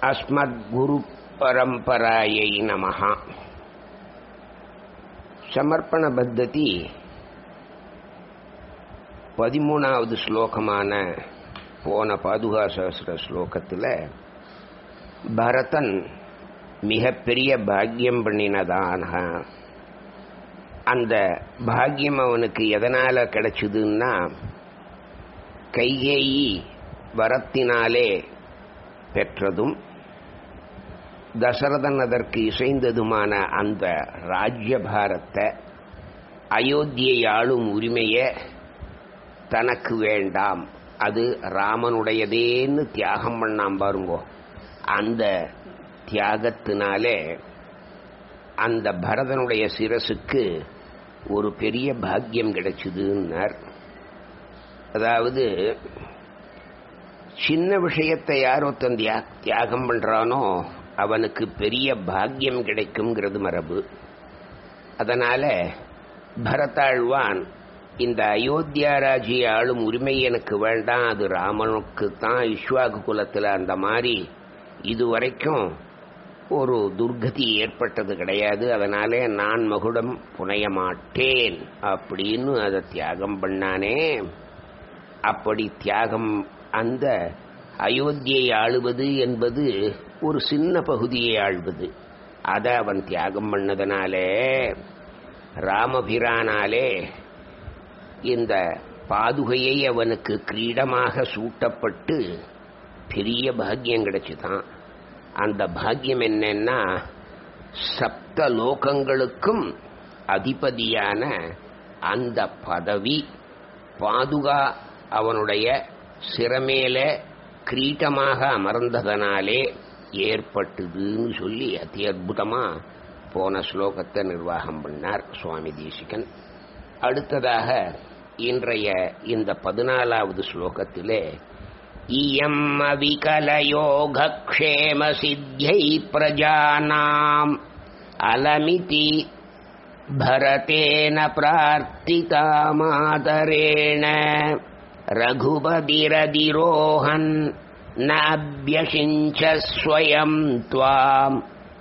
अस्मद्गुरुपरम्परायै नमः சமர்ப்பண பத்ததி பதிமூணாவது ஸ்லோகமான போன பாதுகா சகசிர ஸ்லோகத்தில் பரதன் மிகப்பெரிய பாக்கியம் பண்ணினதான அந்த பாக்கியம் அவனுக்கு எதனால கிடைச்சதுன்னா கைகேயி வரத்தினாலே பெற்றதும் தசரதன் அதற்கு இசைந்ததுமான அந்த ராஜ்யபாரத்தை அயோத்தியை ஆளும் உரிமையை தனக்கு வேண்டாம் அது ராமனுடையதேன்னு தியாகம் பண்ணாம் பாருங்கோ அந்த தியாகத்தினாலே அந்த பரதனுடைய சிரசுக்கு ஒரு பெரிய பாக்கியம் கிடைச்சதுன்னார் அதாவது சின்ன விஷயத்தை யார் ஒருத்தன் தியாகம் பண்றானோ அவனுக்கு பெரிய பாக்கியம் கிடைக்குங்கிறது மரபு அதனால பரதாழ்வான் இந்த அயோத்தியா ராஜ்ய ஆளும் உரிமை எனக்கு வேண்டாம் அது ராமனுக்கு தான் இஸ்வாகு குலத்தில் அந்த மாதிரி இதுவரைக்கும் ஒரு துர்கதி ஏற்பட்டது கிடையாது அதனாலே நான் மகுடம் புனைய மாட்டேன் அப்படின்னு அதை தியாகம் பண்ணானே அப்படி தியாகம் அந்த அயோத்தியை ஆளுவது என்பது ஒரு சின்ன பகுதியை ஆள்வது அதை அவன் தியாகம் பண்ணதுனாலே ராமபிரானாலே இந்த பாதுகையை அவனுக்கு கிரீடமாக சூட்டப்பட்டு பெரிய பாக்கியம் கிடைச்சுதான் அந்த பாக்கியம் என்னன்னா சப்த லோகங்களுக்கும் அதிபதியான அந்த பதவி பாதுகா அவனுடைய சிறமேல கிரீட்டமாக அமர்ந்ததனாலே ஏற்பட்டதுன்னு சொல்லி அதி அற்புதமா போன ஸ்லோகத்தை நிர்வாகம் பண்ணார் சுவாமி தேசிகன் அடுத்ததாக இன்றைய இந்த பதினாலாவது ஸ்லோகத்திலே இயம் அவிகலயோகக்ஷேம சித்தியை பிரஜானாம் அலமிதி भरतेन प्रार्थितामादरेण रघुपतिरधिरोहन् न अभ्यषिञ्च स्वयम् त्वाम्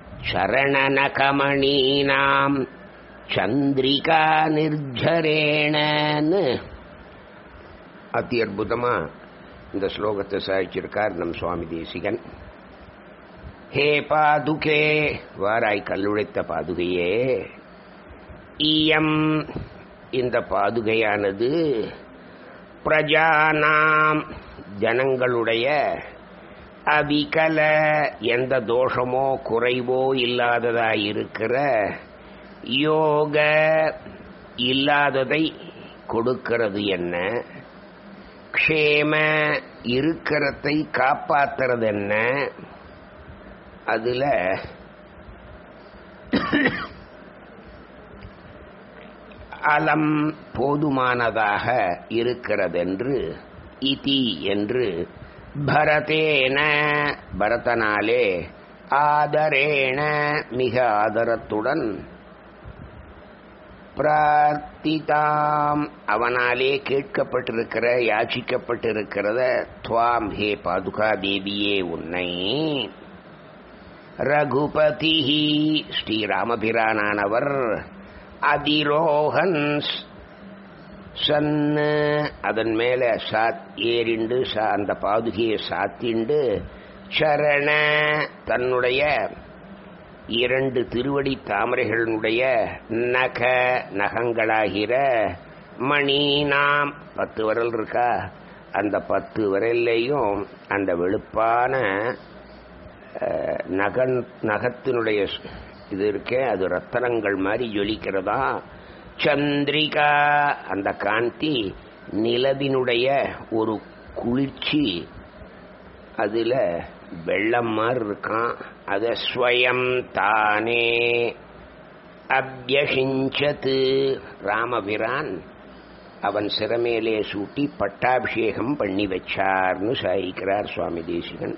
शरणनकमणीनाम् சந்திரிகா நிர்ஜரேணன்னு அத்தி அற்புதமா இந்த ஸ்லோகத்தை சாதிச்சிருக்கார் நம் சுவாமி தேசிகன் ஹே பாதுகே வாராய் கல்லுழைத்த பாதுகையே ஈயம் இந்த பாதுகையானது பிரஜானாம் ஜனங்களுடைய அவிகல எந்த தோஷமோ குறைவோ இல்லாததாயிருக்கிற யோக இல்லாததை கொடுக்கிறது என்ன க்ஷேம இருக்கிறதை காப்பாத்துறது என்ன அதுல அலம் போதுமானதாக இருக்கிறதென்று இதி என்று பரதேன பரதனாலே ஆதரேன மிக ஆதரத்துடன் பிரார்த்திதாம் அவனாலே கேட்கப்பட்டிருக்கிற யாச்சிக்கப்பட்டிருக்கிறத துவாம் ஹே பாதுகா தேவியே உன்னை ரகுபதி ஸ்ரீராமபிரானானவர் அதிரோகன் சன்னு அதன் மேல சாத் ஏறிண்டு அந்த பாதுகையை சாத்திண்டு சரண தன்னுடைய இரண்டு திருவடி தாமரைகளுடைய நக நகங்களாகிற மணி நாம் பத்து விரல் இருக்கா அந்த பத்து விரல்லையும் அந்த வெளுப்பான நகன் நகத்தினுடைய இது இருக்கே அது ரத்தனங்கள் மாதிரி ஜொலிக்கிறதா சந்திரிகா அந்த காந்தி நிலவினுடைய ஒரு குளிர்ச்சி அதுல வெள்ளம் மாதிரி இருக்கான் அத ஸ்வயம் தானே அபியஷிஞ்சது ராமபிரான் அவன் சிறமேலே சூட்டி பட்டாபிஷேகம் பண்ணி வச்சார்னு சாயிக்கிறார் சுவாமி தேசிகன்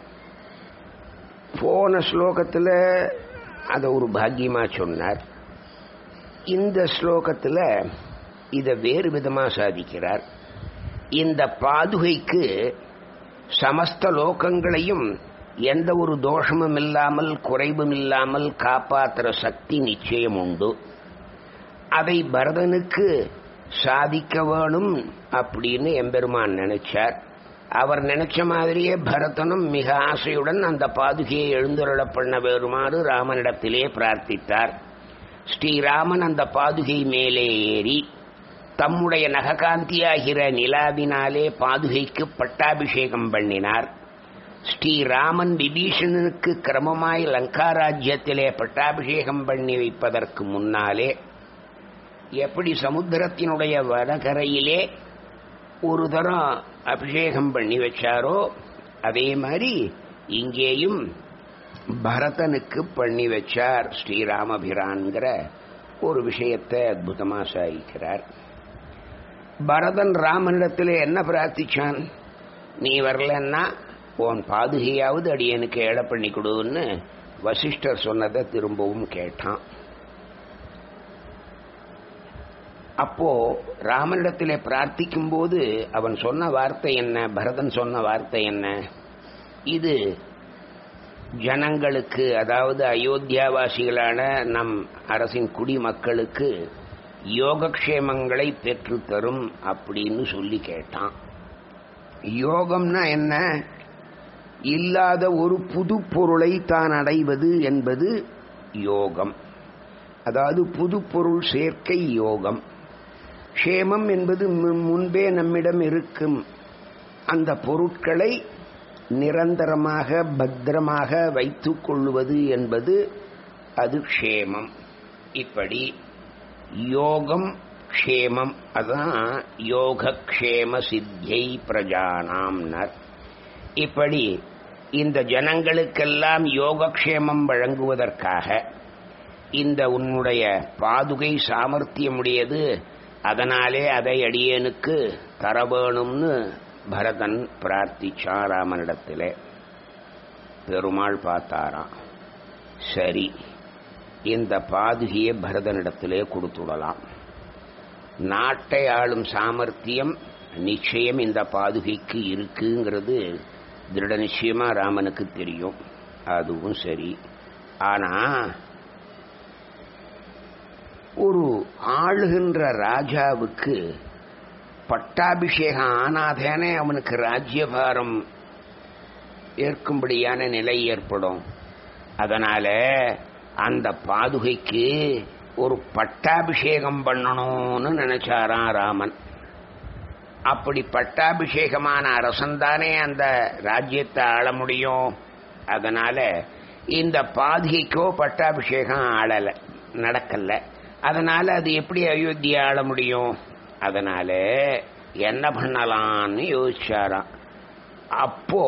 போன ஸ்லோகத்தில் அதை ஒரு பாக்கியமா சொன்னார் இந்த ஸ்லோகத்தில் இதை வேறு விதமாக சாதிக்கிறார் இந்த பாதுகைக்கு சமஸ்த லோகங்களையும் எந்த ஒரு தோஷமும் இல்லாமல் குறைவும் இல்லாமல் காப்பாற்றுற சக்தி நிச்சயம் உண்டு அதை பரதனுக்கு சாதிக்க வேணும் அப்படின்னு எம்பெருமான் நினைச்சார் அவர் நினைச்ச மாதிரியே பரதனும் மிக ஆசையுடன் அந்த பாதுகையை எழுந்துருள பண்ண வேறுமாறு ராமனிடத்திலே பிரார்த்தித்தார் ஸ்ரீராமன் அந்த பாதுகை மேலே ஏறி தம்முடைய நககாந்தியாகிற நிலாவினாலே பாதுகைக்கு பட்டாபிஷேகம் பண்ணினார் ஸ்ரீராமன் விபீஷணனுக்கு கிரமமாய் லங்காராஜ்யத்திலே பட்டாபிஷேகம் பண்ணி வைப்பதற்கு முன்னாலே எப்படி சமுத்திரத்தினுடைய வடகரையிலே ஒரு தரம் அபிஷேகம் பண்ணி வச்சாரோ அதே மாதிரி இங்கேயும் பரதனுக்கு பண்ணி வச்சார் ஸ்ரீராமபிரான்கிற ஒரு விஷயத்தை அற்புதமா சாதிக்கிறார் பரதன் ராமனிடத்திலே என்ன பிரார்த்திச்சான் நீ வரலன்னா உன் பாதுகையாவது அடியனுக்கு ஏழை பண்ணி கொடுன்னு வசிஷ்டர் சொன்னதை திரும்பவும் கேட்டான் அப்போ ராமனிடத்திலே பிரார்த்திக்கும் போது அவன் சொன்ன வார்த்தை என்ன பரதன் சொன்ன வார்த்தை என்ன இது ஜனங்களுக்கு அதாவது அயோத்தியாவாசிகளான நம் அரசின் குடிமக்களுக்கு யோகக்ஷேமங்களை பெற்றுத்தரும் அப்படின்னு சொல்லி கேட்டான் யோகம்னா என்ன இல்லாத ஒரு புது பொருளை தான் அடைவது என்பது யோகம் அதாவது புது பொருள் சேர்க்கை யோகம் க்ஷேமம் என்பது முன்பே நம்மிடம் இருக்கும் அந்த பொருட்களை நிரந்தரமாக பத்திரமாக வைத்துக் கொள்வது என்பது அது க்ஷேமம் இப்படி யோகம் க்ஷேமம் அதான் யோகக்ஷேம சித்தியை பிரஜானாம்னர் இப்படி இந்த ஜனங்களுக்கெல்லாம் யோகக்ஷேமம் வழங்குவதற்காக இந்த உன்னுடைய பாதுகை சாமர்த்தியமுடையது அதனாலே அதை அடியேனுக்கு தர வேணும்னு பரதன் பிரார்த்திச்சான் ராமனிடத்திலே பெருமாள் பார்த்தாராம் சரி இந்த பாதுகையை பரதனிடத்திலே கொடுத்துடலாம் நாட்டை ஆளும் சாமர்த்தியம் நிச்சயம் இந்த பாதுகைக்கு இருக்குங்கிறது திருட நிச்சயமா ராமனுக்கு தெரியும் அதுவும் சரி ஆனா ஒரு ஆளுகின்ற ராஜாவுக்கு பட்டாபிஷேகம் ஆனாதேனே அவனுக்கு ராஜ்யபாரம் ஏற்கும்படியான நிலை ஏற்படும் அதனால அந்த பாதுகைக்கு ஒரு பட்டாபிஷேகம் பண்ணணும்னு நினைச்சாராம் ராமன் அப்படி பட்டாபிஷேகமான அரசன்தானே அந்த ராஜ்யத்தை ஆள முடியும் அதனால இந்த பாதுகைக்கோ பட்டாபிஷேகம் ஆளல நடக்கல அதனால அது எப்படி அயோத்தியா ஆள முடியும் அதனால என்ன பண்ணலாம்னு யோசிச்சாராம் அப்போ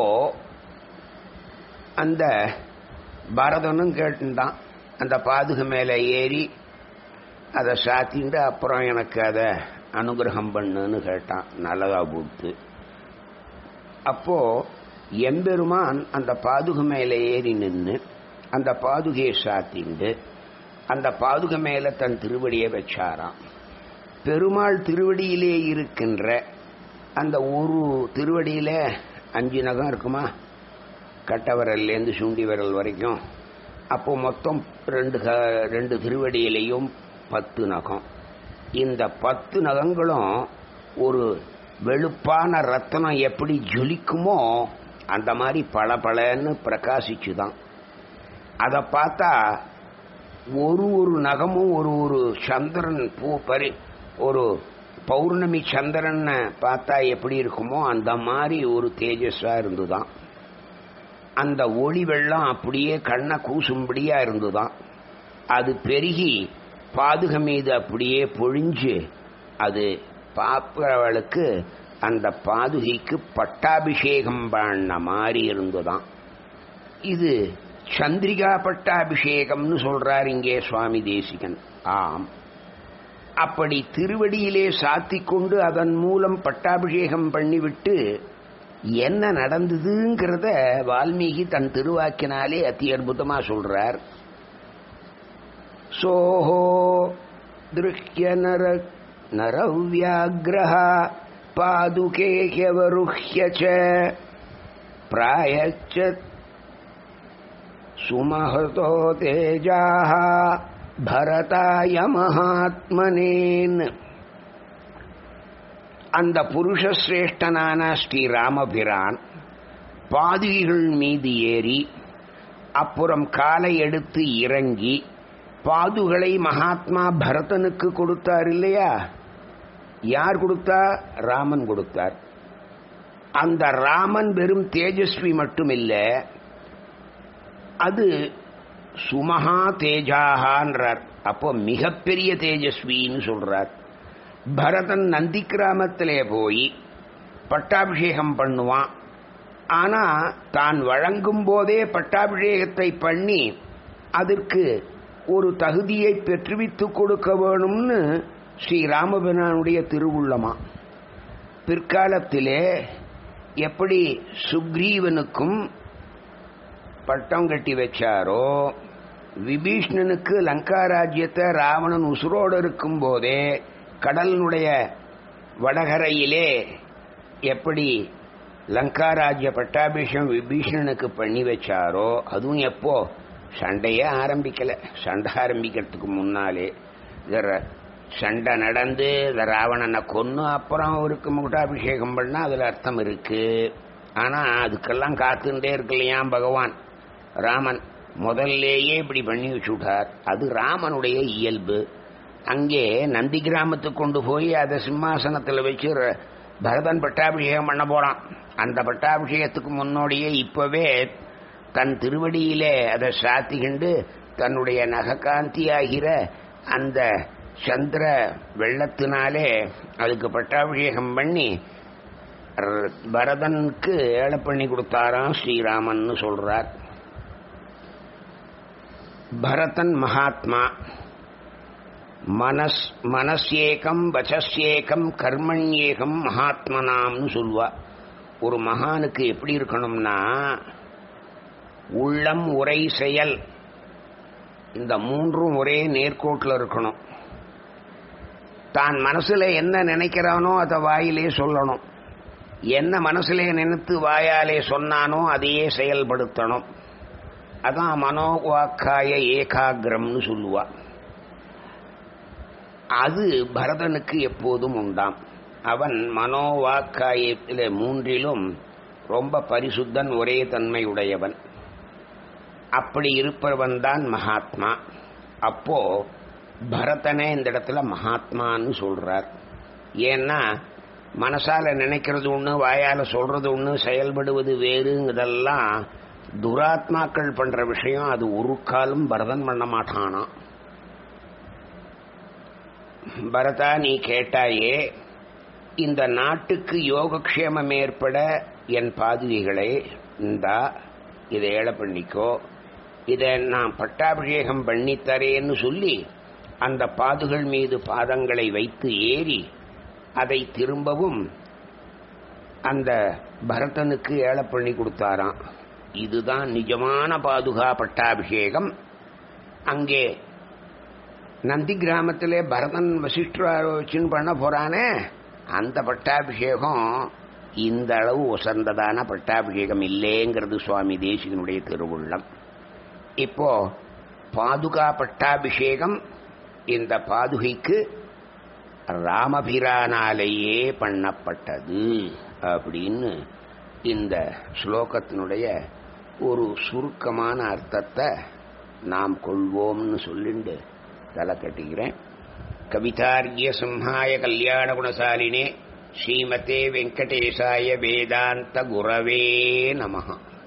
அந்த பரதனும் கேட்டுட்டான் அந்த பாதுகை மேல ஏறி அதை சாத்திட்டு அப்புறம் எனக்கு அதை அனுகிரகம் பண்ணுன்னு கேட்டான் நல்லதா போட்டு அப்போ எம்பெருமான் அந்த பாதுகை மேல ஏறி நின்று அந்த பாதுகையை சாத்திண்டு அந்த பாதுகை மேல தன் திருவடியை வச்சாராம் பெருமாள் திருவடியிலே இருக்கின்ற அந்த ஒரு திருவடியில அஞ்சு நகம் இருக்குமா கட்ட விரல்லேருந்து சுண்டி விரல் வரைக்கும் அப்போ மொத்தம் ரெண்டு ரெண்டு திருவடியிலையும் பத்து நகம் இந்த பத்து நகங்களும் ஒரு வெளுப்பான ரத்தனம் எப்படி ஜொலிக்குமோ அந்த மாதிரி பல பலன்னு பிரகாசிச்சுதான் அதை பார்த்தா ஒரு ஒரு நகமும் ஒரு ஒரு சந்திரன் பூ பரி ஒரு பௌர்ணமி சந்திரன் பார்த்தா எப்படி இருக்குமோ அந்த மாதிரி ஒரு தேஜஸா இருந்துதான் அந்த ஒளி வெள்ளம் அப்படியே கண்ணை கூசும்படியா இருந்துதான் அது பெருகி பாதுகை மீது அப்படியே பொழிஞ்சு அது பார்ப்பவளுக்கு அந்த பாதுகைக்கு பட்டாபிஷேகம் பண்ண மாதிரி இருந்துதான் இது சந்திரிகா பட்டாபிஷேகம்னு சொல்றார் இங்கே சுவாமி தேசிகன் ஆம் அப்படி திருவடியிலே சாத்திக் கொண்டு அதன் மூலம் பட்டாபிஷேகம் பண்ணிவிட்டு என்ன நடந்ததுங்கிறத வால்மீகி தன் திருவாக்கினாலே அதி அற்புதமா சொல்றார் சோஹோ திருஷ்ய நர நரவியாகிரஹ பாதுகே ஹியவருஹ்ய ச பிராயச்ச சுமஹதோ தேஜாக பரதாய மகாத்மனேன்னு அந்த புருஷசிரேஷ்டனான ஸ்ரீராமபிரான் பாதுகைகள் மீது ஏறி அப்புறம் காலை எடுத்து இறங்கி பாதுகளை மகாத்மா பரதனுக்கு கொடுத்தார் இல்லையா யார் கொடுத்தா ராமன் கொடுத்தார் அந்த ராமன் வெறும் தேஜஸ்வி மட்டும் இல்ல அது சுமகா தேஜாகான்றார் அப்போ மிகப்பெரிய தேஜஸ்வின்னு சொல்றார் பரதன் நந்தி கிராமத்திலே போய் பட்டாபிஷேகம் பண்ணுவான் ஆனா தான் வழங்கும் போதே பட்டாபிஷேகத்தை பண்ணி அதற்கு ஒரு தகுதியை பெற்றுவித்துக் கொடுக்க வேணும்னு ஸ்ரீ ராமபிரானுடைய திருவுள்ளமா பிற்காலத்திலே எப்படி சுக்ரீவனுக்கும் பட்டம் கட்டி வச்சாரோ விபீஷ்ணனுக்கு லங்கா ராஜ்யத்தை ராவணன் உசுரோடு இருக்கும் போதே கடலினுடைய வடகரையிலே எப்படி லங்கா ராஜ்ய பட்டாபிஷேகம் விபீஷணனுக்கு பண்ணி வச்சாரோ அதுவும் எப்போ சண்டையே ஆரம்பிக்கல சண்டை ஆரம்பிக்கிறதுக்கு முன்னாலே சண்டை நடந்து இந்த ராவணனை கொன்னு அப்புறம் அவருக்கு முகட்டாபிஷேகம் பண்ணா அதுல அர்த்தம் இருக்கு ஆனா அதுக்கெல்லாம் காத்துட்டே இருக்கலையா பகவான் ராமன் முதல்லேயே இப்படி பண்ணி வச்சுட்டார் அது ராமனுடைய இயல்பு அங்கே நந்தி கிராமத்துக்கு கொண்டு போய் அதை சிம்மாசனத்தில் வச்சு பரதன் பட்டாபிஷேகம் பண்ண போறான் அந்த பட்டாபிஷேகத்துக்கு முன்னோடியே இப்பவே தன் திருவடியிலே அதை சாத்திக்கிண்டு தன்னுடைய நககாந்தி ஆகிற அந்த சந்திர வெள்ளத்தினாலே அதுக்கு பட்டாபிஷேகம் பண்ணி பரதனுக்கு ஏழை பண்ணி கொடுத்தாராம் ஸ்ரீராமன் சொல்றார் பரதன் மகாத்மா மனஸ் மனசேகம் வசஸ்யேகம் கர்மண்யேகம் மகாத்மனாம்னு சொல்லுவா ஒரு மகானுக்கு எப்படி இருக்கணும்னா உள்ளம் உரை செயல் இந்த மூன்றும் ஒரே நேர்கோட்டில் இருக்கணும் தான் மனசுல என்ன நினைக்கிறானோ அதை வாயிலே சொல்லணும் என்ன மனசுல நினைத்து வாயாலே சொன்னானோ அதையே செயல்படுத்தணும் அதான் மனோவாக்காய ஏகாகிரம்னு சொல்லுவா அது பரதனுக்கு எப்போதும் உண்டாம் அவன் மனோவாக்காயத்தில மூன்றிலும் ரொம்ப பரிசுத்தன் ஒரே தன்மை உடையவன் அப்படி இருப்பவன் தான் மகாத்மா அப்போ பரதனே இந்த இடத்துல மகாத்மான்னு சொல்றார் ஏன்னா மனசால நினைக்கிறது ஒண்ணு வாயால சொல்றது ஒண்ணு செயல்படுவது வேறுங்கிறதெல்லாம் துராத்மாக்கள் பண்ற விஷயம் அது ஒரு காலம் பரதன் பண்ண மாட்டானா பரதா நீ கேட்டாயே இந்த நாட்டுக்கு யோகக்ஷேமம் ஏற்பட என் பாதுகைகளை இந்தா இதை ஏழை பண்ணிக்கோ இதை நான் பட்டாபிஷேகம் பண்ணித்தரேன்னு சொல்லி அந்த பாதுகள் மீது பாதங்களை வைத்து ஏறி அதை திரும்பவும் அந்த பரதனுக்கு ஏழை பண்ணி கொடுத்தாராம் இதுதான் நிஜமான பாதுகா பட்டாபிஷேகம் அங்கே நந்தி கிராமத்திலே பரதன் வசிஷ்டராச்சின்னு பண்ண போறானே அந்த பட்டாபிஷேகம் இந்த அளவு உசர்ந்ததான பட்டாபிஷேகம் இல்லைங்கிறது சுவாமி தேசிகனுடைய திருவுள்ளம் இப்போ பாதுகா பட்டாபிஷேகம் இந்த பாதுகைக்கு ராமபிரானாலேயே பண்ணப்பட்டது அப்படின்னு இந்த ஸ்லோகத்தினுடைய ஒரு சுருக்கமான அர்த்தத்தை நாம் கொள்வோம்னு சொல்லிண்டு தலை கட்டுகிறேன் கவிதார்கிய சிம்ஹாய கல்யாண குணசாலினே ஸ்ரீமதே வெங்கடேசாய வேதாந்த குரவே நமஹா